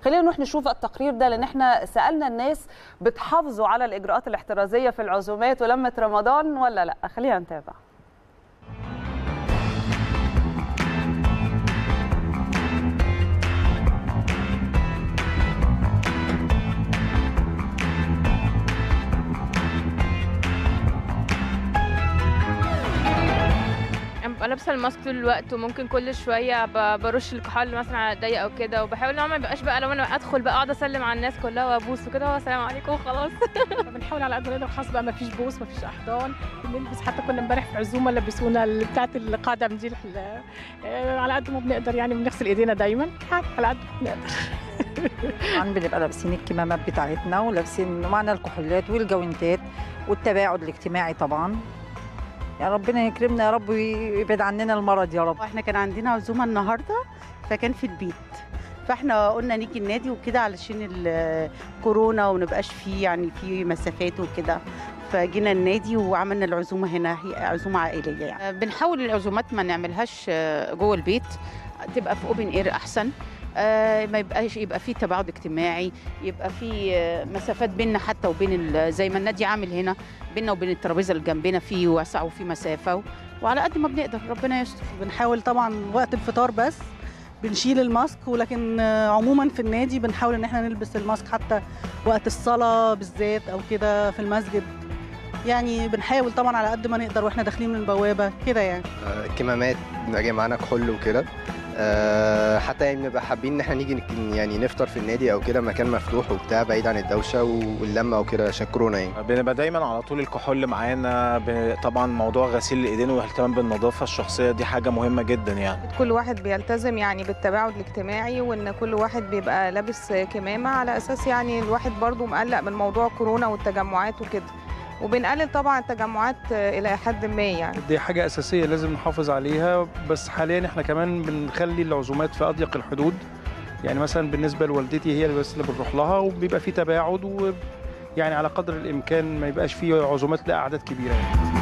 خلينا نروح نشوف التقرير ده لان احنا سالنا الناس بتحافظوا على الاجراءات الاحترازيه في العزومات ولمه رمضان ولا لا خلينا نتابع انا ببقى لابسه الماسك طول الوقت وممكن كل شويه ب- برش الكحول مثلا على ايديا او كده وبحاول ان هو ما يبقاش بقى لو انا ادخل بقى اقعد اسلم على الناس كلها وابوس وكده هو السلام عليكم وخلاص بنحاول على قد ما نقدر خلاص بقى ما فيش بوس ما فيش احضان بنلبس حتى كنا امبارح في عزومه لبسونا ال- بتاعه القدم دي ال- آه، على قد ما بنقدر يعني بنغسل ايدينا دايما يعني على قد ما بنقدر طبعا بنبقى لابسين الكمامات بتاعتنا ولابسين معنا الكحولات والجوانتات والتباعد الاجتماعي طبعا يا ربنا يكرمنا يا رب ويبعد عننا المرض يا رب احنا كان عندنا عزومه النهارده فكان في البيت فاحنا قلنا نيجي النادي وكده علشان الكورونا ونبقاش فيه يعني في مسافات وكده فجينا النادي وعملنا العزومه هنا هي عزومه عائليه يعني بنحاول العزومات ما نعملهاش آه، جوه البيت تبقى في اوبن اير احسن آه، ما يبقاش يبقى في تباعد اجتماعي يبقى في آه، مسافات بيننا حتى وبين ال- زي ما النادي عامل هنا بيننا وبين الترابيزه اللي جنبنا في وسع وفي مسافه وعلى قد ما بنقدر ربنا يستر بنحاول طبعا وقت الفطار بس بنشيل الماسك ولكن آه، عموما في النادي بنحاول ان احنا نلبس الماسك حتى وقت الصلاه بالذات او كده في المسجد يعني بنحاول طبعا على قد ما نقدر واحنا داخلين من البوابه كده يعني آه، كمامات بيبقى جاي معانا كحول وكده آه، حتى يعني بنبقى حابين ان احنا نيجي نك- يعني نفطر في النادي او كده مكان مفتوح وبتاع بعيد عن الدوشه واللمه وكده عشان كورونا يعني بنبقى دايما على طول الكحول معانا ب- طبعا موضوع غسيل الايدين والاهتمام بالنظافه الشخصيه دي حاجه مهمه جدا يعني كل واحد بيلتزم يعني بالتباعد الاجتماعي وان كل واحد بيبقى لابس كمامه على اساس يعني الواحد برضو مقلق من موضوع كورونا والتجمعات وكده وبنقلل طبعا التجمعات الى حد ما يعني دي حاجة أساسية لازم نحافظ عليها بس حاليا احنا كمان بنخلي العزومات في أضيق الحدود يعني مثلا بالنسبة لوالدتي هي اللي بس اللي بنروح لها وبيبقى في تباعد و يعني على قدر الإمكان ما يبقاش في عزومات لأعداد كبيرة يعني.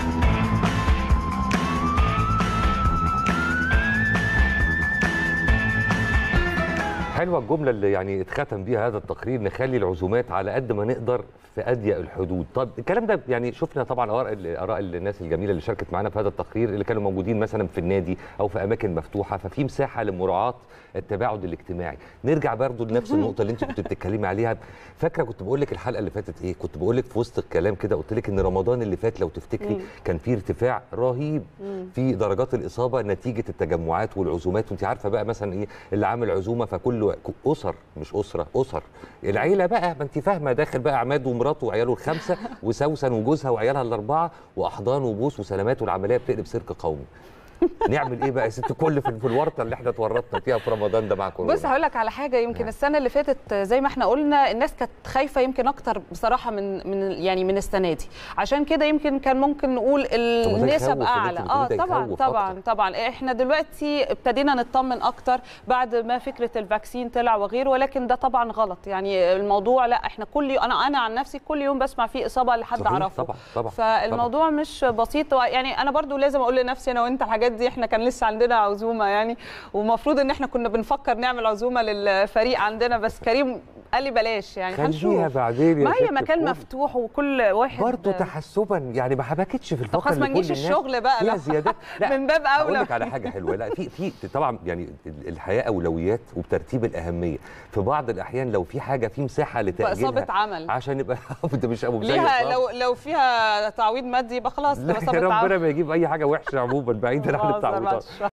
حلوه الجمله اللي يعني اتختم بيها هذا التقرير نخلي العزومات على قد ما نقدر في اضيق الحدود طب الكلام ده يعني شفنا طبعا اراء اراء الناس الجميله اللي شاركت معانا في هذا التقرير اللي كانوا موجودين مثلا في النادي او في اماكن مفتوحه ففي مساحه لمراعاه التباعد الاجتماعي نرجع برضو لنفس النقطه اللي انت كنت بتتكلمي عليها فاكره كنت بقول لك الحلقه اللي فاتت ايه كنت بقول لك في وسط الكلام كده قلت لك ان رمضان اللي فات لو تفتكري مم. كان في ارتفاع رهيب مم. في درجات الاصابه نتيجه التجمعات والعزومات وانت عارفه بقى مثلا ايه اللي عامل عزومه فكل اسر مش اسره اسر العيله بقى ما انت فاهمه داخل بقى عماد ومراته وعياله الخمسه وسوسن وجوزها وعيالها الاربعه واحضان وبوس وسلامات والعمليه بتقلب سيرك قومي نعمل ايه بقى يا ست كل في في الورطه اللي احنا اتورطنا فيها في رمضان ده مع كورونا بص هقول لك على حاجه يمكن السنه اللي فاتت زي ما احنا قلنا الناس كانت خايفه يمكن اكتر بصراحه من من يعني من السنه دي عشان كده يمكن كان ممكن نقول النسب يخوف اعلى اللي انت اه بتقوليه ده طبعا يخوف طبعا أكتر. طبعا احنا دلوقتي ابتدينا نطمن اكتر بعد ما فكره الفاكسين طلع وغيره ولكن ده طبعا غلط يعني الموضوع لا احنا كل يوم انا انا عن نفسي كل يوم بسمع فيه اصابه لحد صحيح، اعرفه طبعا طبعا فالموضوع مش بسيط يعني انا برضو لازم اقول لنفسي انا وانت الحاجات دي احنا كان لسه عندنا عزومه يعني ومفروض ان احنا كنا بنفكر نعمل عزومه للفريق عندنا بس كريم قال لي بلاش يعني خليها هنشوف بعدين يا ما هي ست مكان الكل. مفتوح وكل واحد برضه تحسبا يعني ما حبكتش في الفقر خلاص ما لكل نجيش الناس. الشغل بقى فيها لا. زيادات لا من باب اقول اولى لك على حاجه حلوه لا في في طبعا يعني ال- الحياه اولويات وبترتيب الاهميه في بعض الاحيان لو في حاجه في مساحه لتاجيلها إصابة عمل. عشان يبقى انت مش ابو زي ليها إصابة. لو لو فيها تعويض مادي يبقى خلاص لا تبقى إصابة ربنا عمل. ما يجيب اي حاجه وحشه عموما بعيدا عن بهزر التعويضات معلش.